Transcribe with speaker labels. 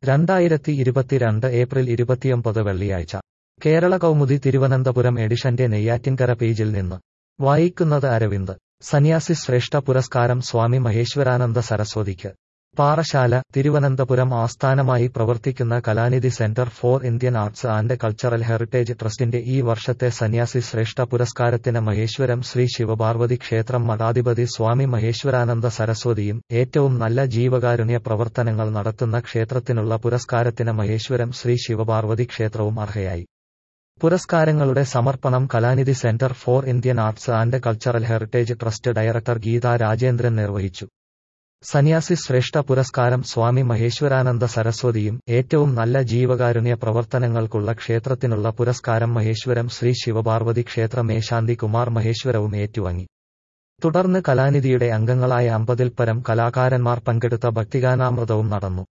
Speaker 1: രണ്ടായിരത്തി ഇരുപത്തിരണ്ട് ഏപ്രിൽ ഇരുപത്തിയൊമ്പത് വെള്ളിയാഴ്ച കേരള കൗമുദി തിരുവനന്തപുരം എഡിഷന്റെ നെയ്യാറ്റിൻകര പേജിൽ നിന്ന് വായിക്കുന്നത് അരവിന്ദ് സന്യാസി ശ്രേഷ്ഠ പുരസ്കാരം സ്വാമി മഹേശ്വരാനന്ദ സരസ്വതിക്ക് പാറശാല തിരുവനന്തപുരം ആസ്ഥാനമായി പ്രവർത്തിക്കുന്ന Kalanidhi centre for Indian arts and cultural heritage ട്രസ്റ്റിന്റെ ഈ വർഷത്തെ സന്യാസി ശ്രേഷ്ഠ പുരസ്കാരത്തിന് മഹേശ്വരം ശ്രീ ശിവപാർവതി ക്ഷേത്രം മഠാധിപതി സ്വാമി മഹേശ്വരാനന്ദ സരസ്വതിയും ഏറ്റവും നല്ല ജീവകാരുണ്യ പ്രവർത്തനങ്ങൾ നടത്തുന്ന ക്ഷേത്രത്തിനുള്ള പുരസ്കാരത്തിന് മഹേശ്വരം ശ്രീ ശിവപാർവതി ക്ഷേത്രവും അർഹയായി പുരസ്കാരങ്ങളുടെ സമർപ്പണം Kalanidhi centre for Indian arts and cultural heritage trust director Geetha Rajendran നിർവഹിച്ചു സന്യാസി ശ്രേഷ്ഠ പുരസ്കാരം സ്വാമി മഹേശ്വരാനന്ദ സരസ്വതിയും ഏറ്റവും നല്ല ജീവകാരുണ്യ പ്രവർത്തനങ്ങൾക്കുള്ള ക്ഷേത്രത്തിനുള്ള പുരസ്കാരം മഹേശ്വരം ശ്രീ ശിവപാർവതി ക്ഷേത്ര മേശാന്തി കുമാർ മഹേശ്വരവും ഏറ്റുവാങ്ങി തുടർന്ന് കലാനിധിയുടെ അംഗങ്ങളായ അമ്പതിൽ പരം കലാകാരന്മാർ പങ്കെടുത്ത ഭക്തിഗാനാമൃതവും നടന്നു